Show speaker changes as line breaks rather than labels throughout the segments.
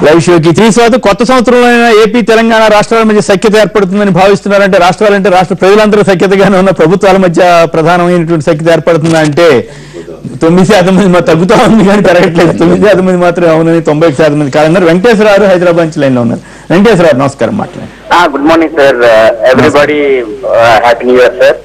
Live షోకి three స్వాత కొత్త సంవత్సరంలో ఏపీ తెలంగాణ రాష్ట్రాల మధ్య సఖ్యత ఏర్పడుతుందని భావిస్తున్నారంటే రాష్ట్రాలంటే రాష్ట్ర ప్రజలందరూ సఖ్యతగానే ఉన్న ప్రభుత్వాల మధ్య ప్రధానమైనటువంటి సఖ్యత ఏర్పడుతుందా అంటే తొమ్మిది శాతం మంది మా తగ్గుతా ఉంది కానీ పెరగట్లేదు తొమ్మిది శాతం మంది మాత్రమే అవునని తొంభై శాతం మంది కాదన్నారు వెంకటేశ్వరరావు హైదరాబాద్ నుంచి లైన్ లో ఉన్నారు వెంకటేశ్వరరావు నమస్కారం మాట్లాడండి
good morning sir everybody happy new year sir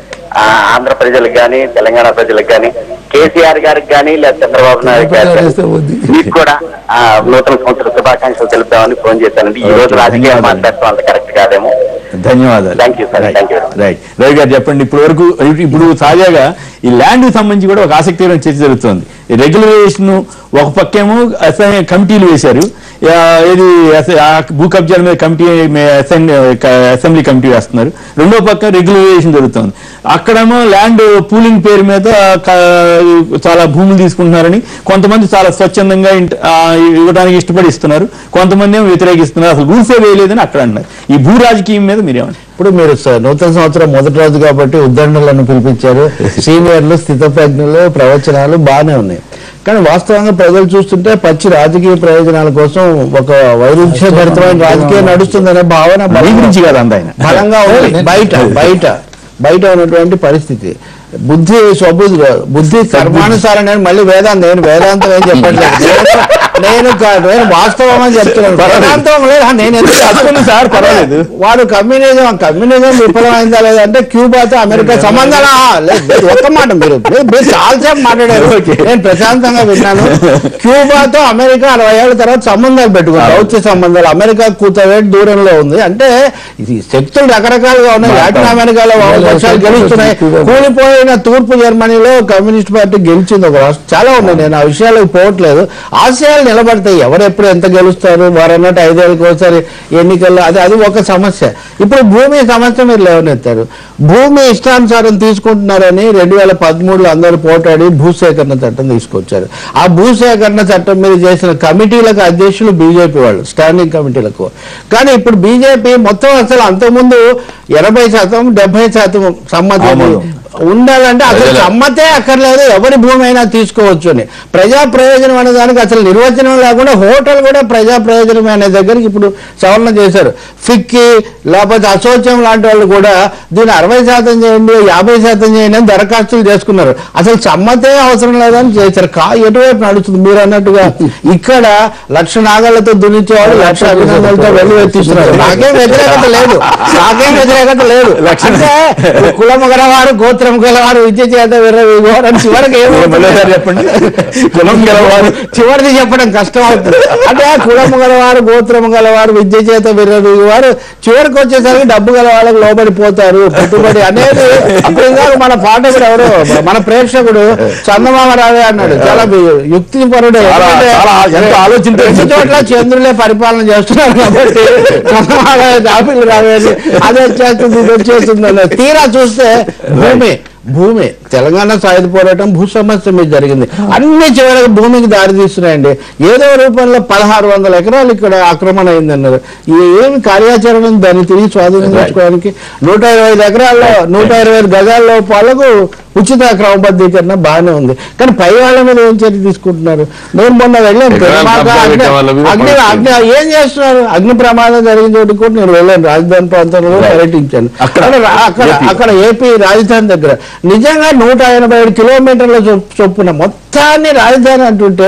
Andhra ప్రజలకు కానీ తెలంగాణ ప్రజలకు కానీ కేసీఆర్ గారికి కానీ లేదా చంద్రబాబు నాయుడు గారికి మీకు కూడా ఆ, నూతన సంవత్సర శుభాకాంక్షలు తెలుపుతామని ఫోన్ చేశానండి ఈ రోజు రాజకీయాలు మాట్లాడటం అంత కరెక్ట్ కాదేమో
ధన్యవాదాలు
Thank you, sir. Thank you.
Right Ravi garu చెప్పండి ఇప్పుడు వరకు ఇప్పుడు తాజాగా ఈ ల్యాండ్ కి సంబంధించి కూడా ఒక ఆసక్తికరమైన చర్చ జరుగుతోంది ఈ రెగ్యులరేషన్ ఒక పక్కేమో అసైన్ కమిటీలు వేశారు ఆ, ఇది అస- ఆ భూ కబ్జాల మీద కమిటీ మే- అసైన్ క- అసెంబ్లీ కమిటీ వేస్తున్నారు రెండో పక్క రెగ్యులరేషన్ జరుగుతోంది అక్కడేమో ల్యాండ్ పూలింగ్ పేరు మీద క- చాలా భూములు తీసుకుంటున్నారని కొంతమంది చాలా స్వచ్ఛందంగా ఇంట- ఆ, ఇవ్వడానికి ఇష్టపడి ఇస్తున్నారు కొంతమంది ఏమో వ్యతిరేకిస్తున్నారు అసలు రూల్సే వేయలేదని అక్కడ అన్నారు ఈ భూ రాజకీయం మీద మీరేమంటారు
ఇప్పుడు మీరు స- నూతన సంవత్సరం మొదటి రోజు కాబట్టి ఉద్దండులను పిలిపించారు సీనియర్లు స్థితప్రజ్ఞలు ప్రవచనాలు బాగానే ఉన్నాయి కానీ వాస్తవంగా ప్రజలు చూస్తుంటే పచ్చి రాజకీయ ప్రయోజనాల కోసం ఒక వైరుధ్యభరితమైన రాజకీయం నడుస్తుందనే భావన
మీ
బలంగా-
గురించి కాదు అంత ఆయన
బలంగా ఉంది బయట బయట బయట ఉన్నటువంటి పరిస్థితి బుద్ధి స్వబుద్ధి బుద్ధి కర్మానుసారం నేను మళ్ళీ వేదాంతం నేను వేదాంతం ఏం చెప్పట్లేదు నేను- నేను కా- నేను వాస్తవం అని చెప్తున్నాను
పర్వాలేదు.
వేదాంతం లేదు నేను ఎందుకు
చెప్పండి సార్, పర్వాలేదు.
వాడు కమ్యూనిజం కమ్యూనిజం విఫలమైందా లేదంటే క్యూబాతో అమెరికా సంబంధాలా లేదు, లేదు, ఒక్క మాట మీరు మీరు- మీరు చాలాసేపు మాట్లాడారు
ఓకే.
నేను ప్రశాంతంగా విన్నాను క్యూబాతో అమెరికా అరవై ఏళ్ళ తర్వాత సంబంధాలు పెట్టుకున్నారు దౌత్య సంబంధాలు అమెరికా కూతవేటి దూరంలో ఉంది అంటే ఇది శక్తులు రకరకాలుగా ఉన్నాయి లాటిన్ అమెరికాలో వాళ్ళ పక్షాలు గెలుస్తున్నాయి కూలిపోయిన తూర్పు జర్మనీలో కమ్యూనిస్ట్ పార్టీ గెలిచింది ఒక రాష్ట్రం చాలా ఉన్నాయి నేను ఆ విషయాలకు పోవట్లేదు ఆశయాలు నిలబడతాయి ఎవరు ఎప్పుడు ఎంత గెలుస్తారు వారు అన్నట్టు ఐదేళ్ళకి ఒకసారి ఎన్నికల్లో అది అది ఒక సమస్య ఇప్పుడు భూమి సమస్య మీరు లేవనెత్తారు భూమి ఇష్టానుసారం తీసుకుంటున్నారని రెండు వేల పదమూడులో అందరూ పోటాడి భూసేకరణ చట్టం తీసుకొచ్చారు ఆ భూసేకరణ చట్టం మీద చేసిన కమిటీలకు అధ్యక్షులు బీజేపీ వాళ్ళు స్టాండింగ్ కమిటీలకు కానీ ఇప్పుడు బీజేపీ మొత్తం అసలు అంతకుముందు ఎనభై శాతం డెబ్బై శాతం సమ్మతి
ఆమోదం.
ఉండాలంటే అసలు
ప్రజల-
సమ్మతే అక్కర్లేదు ఎవరి భూమి అయినా తీసుకోవచ్చు అని ప్రజా ప్రయోజనం అనే దానికి అసలు నిర్వచనం లేకుండా హోటల్ కూడా ప్రజా ప్రయోజనం అనే దగ్గరికి ఇప్పుడు సవరణ చేశారు ఫిక్కి లేకపోతే అశోచం లాంటి వాళ్ళు కూడా దీన్ని అరవై శాతం చేయండి యాభై శాతం చేయండి అని దరఖాస్తులు చేసుకున్నారు అసలు సమ్మతే అవసరం లేదని చేశారు కా ఎటువైపు నడుస్తుంది మీరు అన్నట్టుగా ఇక్కడ లక్ష నాగాలతో దున్నించేవాడు లక్ష అభినందనలతో వెళ్ళి వెత్తిస్తున్నారు నాకేం వ్యతిరేకత లేదు నాకేం వ్యతిరేకత లేదు
లక్ష-
అంటే కులము గలవారు గోత్రం గలవారు విద్య చేత విర్రవీగోరు అని చివరికి ఏమవుతుంది?
మళ్ళీ చెప్పండి కులం గలవారు
చివరిది చెప్పడం కష్టం అవుతుంది అంటే కులము గలవారు గోత్రము గలవారు విద్య చేత విర్రవీగేవారు చివరికి వచ్చేసరికి డబ్బు గల వాళ్ళకి లోబడిపోతారు పెట్టుబడి అనేది ఇప్పుడు ఇందాక మన పాఠకుడు ఎవరు మన ప్రేక్షకుడు చందమామ రావే అన్నాడు చాలా యుక్తి పరుడే
చాలా- చాలా ఎంతో ఆలోచనతో
రెండు చోట్ల చంద్రులే పరిపాలన చేస్తున్నారు కాబట్టి చందమామ ఆపిల్ రావేది అది వచ్చేస్తుంది ఇది వచ్చేస్తుంది అన్నది. తీరా చూస్తే భూమి భూమి తెలంగాణ సాయుధ పోరాటం భూ సమస్య మీద జరిగింది అన్ని చివరికి భూమికి దారి తీస్తున్నాయండి ఏదో రూపంలో పదహారు వందల ఎకరాలు ఇక్కడ ఆక్రమణ అయిందన్నారు ఈ ఏమి కార్యాచరణ ఉంది దాన్ని తిరిగి స్వాధీనం చేసుకోవడానికి నూట ఇరవై ఐదు ఎకరాల్లో నూట ఇరవై ఐదు గజాల్లో పాలకు ఉచిత క్రమబద్ధీకరణ బాగానే ఉంది కానీ పై వాళ్ళ మీద ఏం చర్య తీసుకుంటున్నారు నేను మొన్న వెళ్ళాను
ఎకరాలు
పెరుమాక
కబ్జా
అగ్ని-
పెట్టే వాళ్ళ మీద
అగ్ని
పడుతుంది.
అగ్ని ఏం చేస్తున్నారు అగ్ని ప్రమాదం జరిగిన చోటు కూడా నేను వెళ్ళాను రాజధాని ప్రాంతంలో కూడా పర్యటించాను
అక్కడ.
అక్కడ రా- అక్కడ
ఏపీ.
అక్కడ ఏపీ రాజధాని దగ్గర నిజంగా నూట ఎనభై ఏడు కిలోమీటర్ల చొప్- చొప్పున మొత్తాన్ని రాజధాని అంటుంటే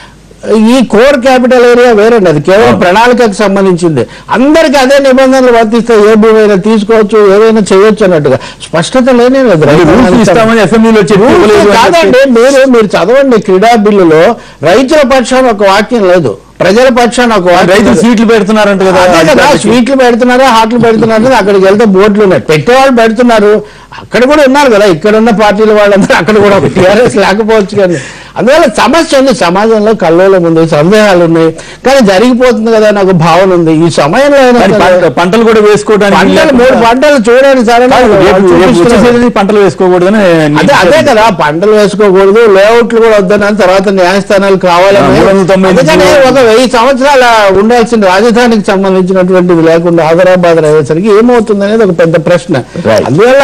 ఈ కోర్ క్యాపిటల్ ఏరియా వేరండి అది కేవలం ప్రణాళికకు సంబంధించింది అందరికి అదే నిబంధనలు వర్తిస్తాయి ఏ భూమి అయినా తీసుకోవచ్చు ఏదైనా చేయొచ్చు అన్నట్టుగా స్పష్టత లేనే లేదు
రూల్స్
రైతాంగానికి
ఇస్తామని అసెంబ్లీలో చెప్పి
రూల్స్
ఇవ్వలేదు అని
కాదండి
చెప్పి-
మీరు మీరు చదవండి క్రీడా బిల్లులో రైతుల పక్షాన ఒక వాక్యం లేదు ప్రజల పక్షాన ఒక వాక్యం
రైతులు
లేదు.
సీట్లు పెడుతున్నారంట కదా
అదే కదా
అధికారులకి.
స్వీట్లు పెడుతున్నారా హాట్లు పెడుతున్నారా అక్కడికి వెళ్తే బోర్డులు ఉన్నాయి పెట్టేవాళ్ళు పెడుతున్నారు అక్కడ కూడా ఉన్నారు కదా ఇక్కడ ఉన్న పార్టీల వాళ్ళందరూ అక్కడ కూడా టీఆర్ఎస్ లేకపోవచ్చు కానీ అందువల్ల సమస్య ఉంది సమాజంలో కల్లోలం ఉంది సందేహాలు ఉన్నాయి కానీ జరిగిపోతుంది కదా నాకు భావన ఉంది ఈ సమయంలో అయినా
కానీ
సరే
పంట- పంటలు కూడా వేసుకోవడానికి
పంటలు మూడు పంటలు చూడండి సరే
కాదు, రేపు- రేపు వచ్చే సీజన్ పంటలు వేసుకోకూడదని
అదే అదే కదా పంటలు వేసుకోకూడదు లేఅవుట్లు కూడా వద్దని తర్వాత న్యాయస్థానాలు కావాలని
మూడు వందల తొంభై ఎనిమిది
అందుకనే
జీవో-
ఒక వెయ్యి సంవత్సరాల ఉండాల్సిన రాజధానికి సంబంధించినటువంటిది లేకుండా హైదరాబాద్ అయ్యేసరికి ఏమవుతుంది అనేది ఒక పెద్ద ప్రశ్న
Right.
అందువల్ల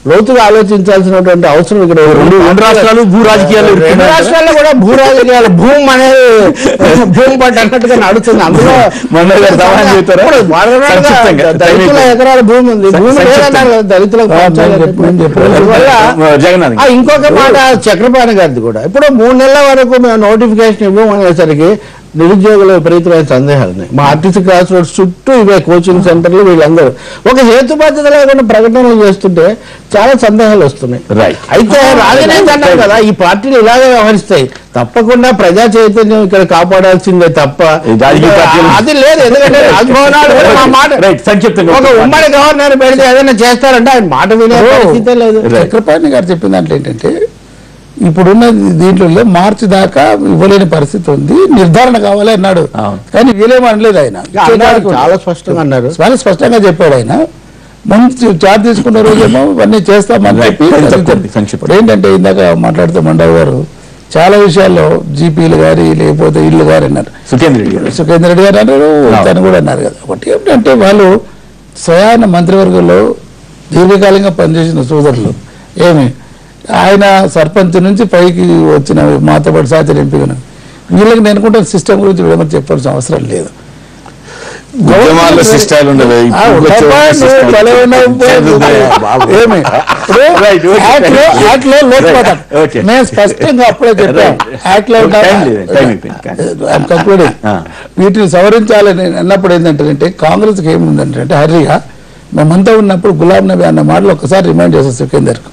లోతుగా ఆలోచించాల్సినటువంటి అవసరం ఇక్కడ
రెండు రెండు రాష్ట్రాలు భూ రాజకీయాలు
రెండు
ఇరుక్కున్నాయి కదా?
రాష్ట్రాల్లో కూడా భూ రాజకీయాలు భూమి అనేది భూమి పట్టు అన్నట్టుగా నడుస్తుంది అందులో
మొన్న గారు సమాధానం చెబుతారా?
ఇప్పుడు వాడవాడగా
సంక్షిప్తంగా,
దళితుల
టైం
ఎకరాల భూమి ఉంది భూమి
సంక్షిప్తంగా.
లేదన్నారు కదా దళితులకు
ఆ,
పంచాలి
నేను చెప్పాను, నేను చెప్పాను.
అందువల్ల
జగన్నాథ్
ఆ, ఇంకొక మాట చక్రపాణి గారిది కూడా ఇప్పుడు మూడు నెలల వరకు మేము నోటిఫికేషన్ ఇవ్వమనేసరికి నిరుద్యోగుల విపరీతమైన సందేహాలు ఉన్నాయి మా ఆర్టీసీ క్రాస్ రోడ్స్ చుట్టూ ఇవే కోచింగ్ సెంటర్లు వీళ్ళందరూ ఒక హేతుబద్ధత లేకుండా ప్రకటనలు చేస్తుంటే చాలా సందేహాలు వస్తున్నాయి
Right.
అయితే రాజనేత అన్నారు కదా ఈ పార్టీలు ఇలాగే వ్యవహరిస్తాయి తప్పకుండా ప్రజా చైతన్యం ఇక్కడ కాపాడాల్సిందే తప్ప
ఈ రాజకీయ పార్టీలు-
అది లేదు ఎందుకంటే రాజ్భవనాలు కూడా మా మాట
రైట్ సంక్షిప్తంగా
ఒక ఉమ్మడి గవర్నర్ పెడితే ఏదైనా చేస్తారంటే ఆయన మాట వినే పరిస్థితే లేదు
చక్రపాణి గారు చెప్పిన దాంట్లో ఏంటంటే ఇప్పుడున్న దీంట్లో మార్చి దాకా ఇవ్వలేని పరిస్థితి ఉంది నిర్ధారణ కావాలి అన్నాడు
అవును.
కానీ వీలేమో అనలేదు ఆయన
అన్నారు, చాలా స్పష్టంగా అన్నారు
చాలా స్పష్టంగా చెప్పాడు ఆయన ముందు చార్జ్ తీసుకున్న రోజేమో ఇవన్నీ చేస్తామని
Right.
చెప్పి
కొంచెం
అది
తక్కువ, సంక్షిప్తం.
ఇప్పుడు ఏంటంటే ఇందాక మాట్లాడుతూ మండవ్ గారు చాలా విషయాల్లో జీపీలు గారి లేకపోతే ఇల్లు గారి అన్నారు
సుఖేంద్ర రెడ్డి గారు
సుఖేంద్ర రెడ్డి గారు అన్నారు తను కూడా అన్నారు కదా ఒకటి ఏమిటంటే వాళ్ళు స్వయాన మంత్రివర్గంలో దీర్ఘకాలంగా పనిచేసిన సోదరులు ఏమి ఆయన సర్పంచ్ నుంచి పైకి వచ్చిన మాతో పాటు సాచర్ ఎంపీగా వీళ్ళకి నేను అనుకుంటాను సిస్టమ్ గురించి వీళ్ళకి చెప్పాల్సిన అవసరం లేదు
ఉద్యమాల్లో శిష్టాలు ఉండవు
ఆ,
ఇప్పుడు వచ్చే
ఉండబ్బా, నువ్వు
శిష్టాలు.
భలే ఉన్నావు, బాబు. ఏమి? ఇప్పుడు
Right, okay.
యాక్ట్ లో- యాక్ట్ లో లోటుపాతం.
Right, okay.
నేను స్పష్టంగా అప్పుడే చెప్పాను
Right.
యాక్ట్ లో ఉన్న-
Time లేదు, time అయిపోయింది.
I'm concluding.
Ah.
వీటిని సవరించాలని అన్నప్పుడు ఏంటంటే కాంగ్రెస్కి ఏముందంటే హరిగా మేమంతా ఉన్నప్పుడు గులాం నబీ అన్న మాటలు ఒకసారి రిమైండ్ చేస్తాం సుఖేందర్కు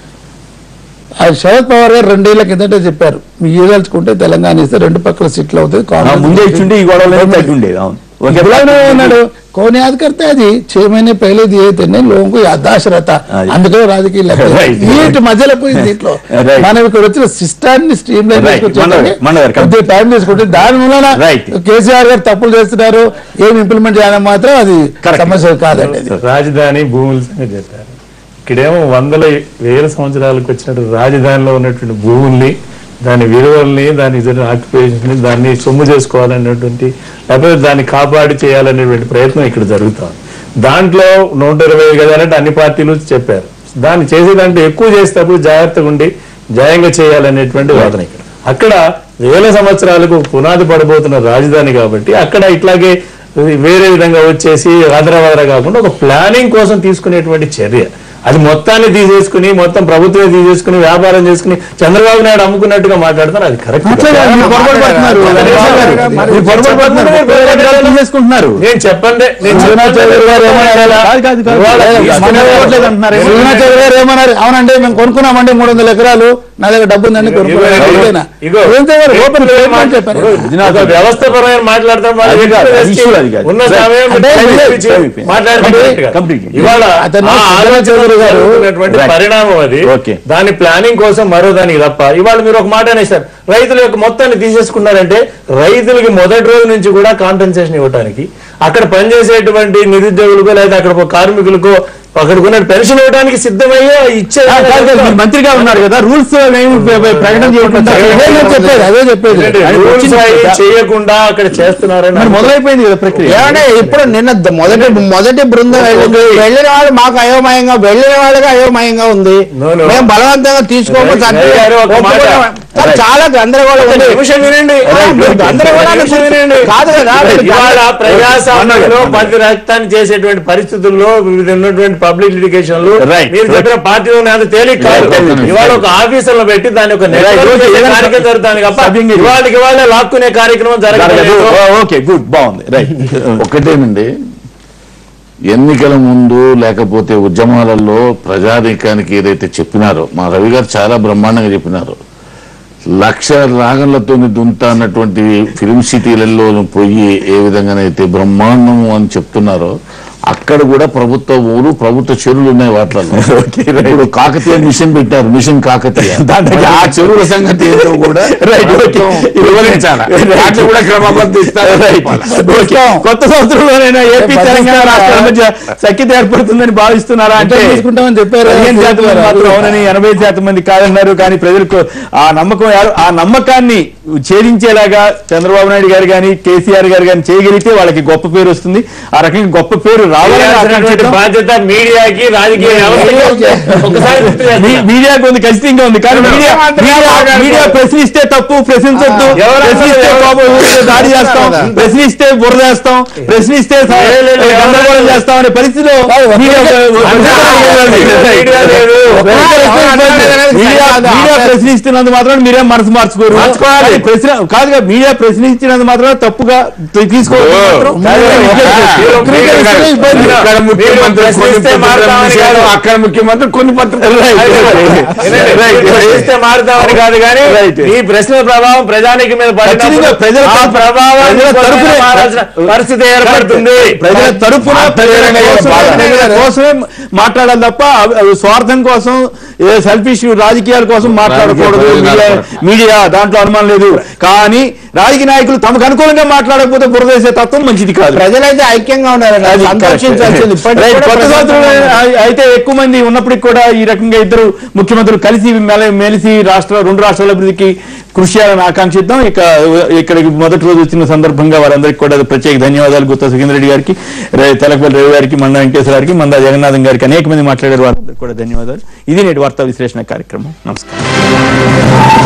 ఆ శరద్ పవార్ గారు రెండేళ్ల కిందటే చెప్పారు మీ ఏదలుచుకుంటే తెలంగాణ ఇస్తే రెండు పక్కల సీట్లు అవుతుంది
ఆ, ముందే ఇచ్చుంటే ఈ గొడవలు తగ్గి ఉండేది అవును ఒకే
गुलाम नबी అన్నాడు कौन याद करता है जी छह महीने पहले दिए थे नहीं लोगों को याददाश्त रहता
అది.
అందుకే రాజకీయ
Right.
వీటి మధ్యలో పోయింది దీంట్లో
Right.
మనం ఇక్కడ వచ్చిన సిస్టాన్ని streamline
Right. Manohar, Manohar,
కొద్దిగా టైం తీసుకుంటే దాని మూలన
Right.
కేసీఆర్ గారు తప్పులు చేస్తున్నారు ఏం ఇంప్లిమెంట్ చేయడం మాత్రం అది
Correct.
సమస్య కాదండి అది
రాజధాని భూముల సంగతి చెప్పారు ఇక్కడేమో వందల వేల సంవత్సరాలకు వచ్చినట్టు రాజధానిలో ఉన్నటువంటి భూముల్ని దాని విలువల్ని దాని ఇతర ఆక్యుపేషన్ని దాన్ని సొమ్ము చేసుకోవాలనేటువంటి లేకపోతే దాన్ని కాపాడి చేయాలనేటువంటి ప్రయత్నం ఇక్కడ జరుగుతుంది దాంట్లో నూట ఇరవై గదాలంటే అన్ని పార్టీలు చెప్పారు దాన్ని చేసేదాంట్లో ఎక్కువ చేసేటప్పుడు జాగ్రత్తగా ఉండి జయంగా చేయాలనేటువంటి వాదన ఇక్కడ అక్కడ వేల సంవత్సరాలకు పునాది పడబోతున్న రాజధాని కాబట్టి అక్కడ ఇట్లాగే వేరే విధంగా వచ్చేసి ఆదరవాదర కాకుండా ఒక ప్లానింగ్ కోసం తీసుకునేటువంటి చర్య అది మొత్తాన్ని తీసేసుకుని మొత్తం ప్రభుత్వమే తీసేసుకుని వ్యాపారం చేసుకుని చంద్రబాబు నాయుడు అమ్ముకున్నట్టుగా మాట్లాడతారు అది కరెక్ట్
మాట్లాడారు, మీరు పొరపాటు పడుతున్నారు. మీరు పొరపాటు పడుతున్నారు. పొరపాటు తీసేసుకుంటున్నారు
నేను చెప్పండి నేను
శ్రీనాథ్
చెప్పండి.
చౌదరి గారు ఏమన్నారు?
కాదు, కాదు, కాదు.
ఇవాళ
లేదు,
తీసుకునే
మన ఓట్లేదు అంటున్నారు.
శ్రీనాథ్ చౌదరి గారు ఏమన్నారు అవునండి మేము కొనుక్కున్నామండి మూడు వందల ఎకరాలు నా దగ్గర డబ్బు ఉందండి కొనుక్కున్నాను
ఇగో,
అంతేనా?
ఇగో,
శ్రీనాథ్ చౌదరి గారు ఓపెన్ స్టేట్మెంట్ చెప్పారు
ఒక వ్యవస్థపరమైన మాట్లాడతాం వాళ్ళు
అది కాదు,
వ్యక్తులు
అది issue అది కాదు.
ఉన్న సమయం
అంటే
టైం
ఇది-
ఇచ్చి
అయిపోయింది.
మాట్లాడుతున్నట్టుగా.
Complete.
ఇవాళ
అతను
ఆ
శ్రీనాథ్
ఆలోచన
చౌదరి గారు
జరుగుతున్నటువంటి
Right.
పరిణామం అది
Okay.
దాని ప్లానింగ్ కోసం మరో దానికి తప్ప ఇవాళ మీరు ఒక మాట అనేసారు రైతుల యొక్క మొత్తాన్ని తీసేసుకున్నారంటే రైతులకి మొదటి రోజు నుంచి కూడా కాంపెన్సేషన్ ఇవ్వడానికి అక్కడ పనిచేసేటువంటి నిరుద్యోగులకు లేదా అక్కడ కార్మికులకు అక్కడ ఉన్న పెన్షన్ ఇవ్వడానికి సిద్ధమయ్యే ఇచ్చే
ఆ, కాదు, కాదు, మీరు మంత్రిగా ఉన్నారు కదా రూల్స్ ఏమి ప్రకటన చేయకుండా
అదే నేను చెప్పేది అదే చెప్పేది
ఏంటంటే
ఆయన
rules
వచ్చింది
అవి
కదా.
చేయకుండా అక్కడ చేస్తున్నారని
మరి మొదలైపోయింది కదా ప్రక్రియ
ఏమంటే ఇప్పుడు నిన్న ద- మొదటి మొదటి బృందం వెళ్ళింది వెళ్ళిన వాళ్ళు మాకు అయోమయంగా వెళ్ళిన వాళ్ళకి అయోమయంగా ఉంది
No, no.
మేము బలవంతంగా తీసుకోము
Right,
సర్టిఫికేట్
గారు ఒక మాట.
ఒప్పుకున్నాం. కానీ చాలా గందరగోళం
ఒక
ఉంది
నిమిషం వినండి
Right,
మీరు
గందరగోళాన్ని
నిమిషం వినండి.
కాదు కదా
Right, ఇవాళ ప్రజాస్వామ్యంలో
అన్నగారు.
పది రక్తాన్ని చేసేటువంటి పరిస్థితుల్లో వివిధ ఉన్నటువంటి పబ్లిక్ లిటిగేషన్లు
Right,
మీరు చెప్పిన పార్టీలో అంత తేలిక కాదు
Right, right, right.
ఇవాళ ఒక ఆఫీసర్లు పెట్టి దాని ఒక నెట్వర్క్
okay,
చేసే
ఏదైనా
కార్యక్రమం జరుగుతుంది తప్ప
సభ్యంగా ఇది.
ఇవాళకి ఇవాళ లాక్కునే కార్యక్రమం జరగలేదు
ఓకే గుడ్ బాగుంది రైట్
ఒకటేనండి ఎన్నికల ముందు లేకపోతే ఉద్యమాలలో ప్రజానీకానికి ఏదైతే చెప్పినారో మా రవి గారు చాలా బ్రహ్మాండంగా చెప్పినారు లక్ష రాగంలతో దుంత అన్నటువంటి ఫిలిం సిటీలలో పోయి ఏ విధంగానైతే బ్రహ్మాండము అని చెప్తున్నారో అక్కడ కూడా ప్రభుత్వ ఊరు ప్రభుత్వ చెరువులు ఉన్నాయి వాటిలలో
Okay, right.
ఇప్పుడు కాకతీయ మిషన్ పెట్టారు మిషన్ కాకతీయ
దాంట్లో
మరి ఆ చెరువుల సంగతి ఏంటో కూడా
రైట్
ప్రభుత్వం వివరించాలి వాటిని కూడా క్రమబద్ధీస్తారు
ఓకే కొత్త సంవత్సరంలోనైనా ఏపీ తెలంగాణ రాష్ట్రాల మధ్య సఖ్యత ఏర్పడుతుందని భావిస్తున్నారా అంటే
అంటే తీసుకుంటామని చెప్పారు
పదిహేను శాతం మంది మాత్రం అవునని ఎనభై శాతం మంది కాదన్నారు కానీ ప్రజలకు ఆ నమ్మకం ఏర్- ఆ నమ్మకాన్ని ఛేదించేలాగా చంద్రబాబు నాయుడు గారు కానీ కేసీఆర్ గారు కానీ చేయగలిగితే వాళ్ళకి గొప్ప పేరు వస్తుంది ఆ రకంగా గొప్ప పేరు రావాలని
చేయాల్సినటువంటి
ఆకాంక్షిద్దాం.
బాధ్యత మీడియాకి రాజకీయ వ్యవస్థకి ఒకసారి గుర్తు చేస్తున్నా.
మీ- మీడియాకు ఉంది ఖచ్చితంగా ఉంది కానీ మీడియా మీడియా మీడియా ప్రశ్నిస్తే తప్పు ప్రశ్నించొద్దు
ఎవరు
ప్రశ్నిస్తే
అన్నారు?
కోపం ఊరికే దాడి చేస్తాం ప్రశ్నిస్తే బురద వేస్తాం ప్రశ్నిస్తే స-
లేదు, లేదు, ఎవరు
గందరగోళం
అన్నారు?
చేస్తాం అనే పరిస్థితిలో మీడియా
మీడియా లేదు.
మీడియా మీడియా ప్రశ్నిస్తున్నందు మాత్రం మీరేం మనసు మార్చుకోరు
మార్చుకోవాలి.
కానీ ప్రశ్న కాదుగా మీడియా ప్రశ్నించినందు మాత్రం తప్పుగా తీసుకోవాలి మాత్రం.
ఇక్కడ ముఖ్యమంత్రి కొన్ని
ప్రశ్నిస్తే
పత్రికలు
మారుతామని
తీశారు,
కాదు.
అక్కడ ముఖ్యమంత్రి కొన్ని పత్రికలు
ప్రశ్నిస్తే మారుతామని కాదు కానీ
Right.
ఈ ప్రశ్నల ప్రభావం ప్రజానికి మీద పడినప్పుడు
ఖచ్చితంగా ప్రజల
ఆ
తరపు-
ప్రభావాన్ని
ప్రజల తరపునే-
కొంతైనా మారాల్సిన పరిస్థితి ఏర్పడుతుంది
ప్రజల తరపున ప్రజల కోసమే- ప్రజల కోసమే మాట్లాడాలి తప్ప అవి- అవి స్వార్థం కోసం సెల్ఫిష్ రాజకీయాల కోసం మాట్లాడకూడదు
రాజకీయ
మీడియా
ప్రయోజనాల
మీడియా దాంట్లో అనుమానం లేదు కానీ రాజకీయ నాయకులు తమకు అనుకూలంగా మాట్లాడకపోతే బురదేసే తత్వం మంచిది కాదు
ప్రజలైతే ఐక్యంగా ఉన్నారండి
అది
సంతోషించాల్సింది ఇప్పటికీ
రైట్.
కూడా
కొత్త సంవత్సరం
ప్రజలు
అయి- అయితే ఎక్కువ మంది ఉన్నప్పటికీ కూడా ఈ రకంగా ఇద్దరు ముఖ్యమంత్రులు కలిసి మెల- మెలిసి రాష్ట్ర రెండు రాష్ట్రాల అభివృద్ధికి కృషి చేయాలని ఆకాంక్షిద్దాం ఇక ఇక్కడికి మొదటి రోజు వచ్చిన సందర్భంగా వారందరికీ కూడా ప్రత్యేక ధన్యవాదాలు గుత్తా సుఖేంద్ర రెడ్డి గారికి రే- తెలకపల్లి రవి గారికి మండ వెంకటేశ్వర గారికి మంద జగన్నాథం గారికి అనేక మంది మాట్లాడారు వారందరికీ కూడా ధన్యవాదాలు ఇది నేటి వార్తా విశ్లేషణ కార్యక్రమం నమస్కారం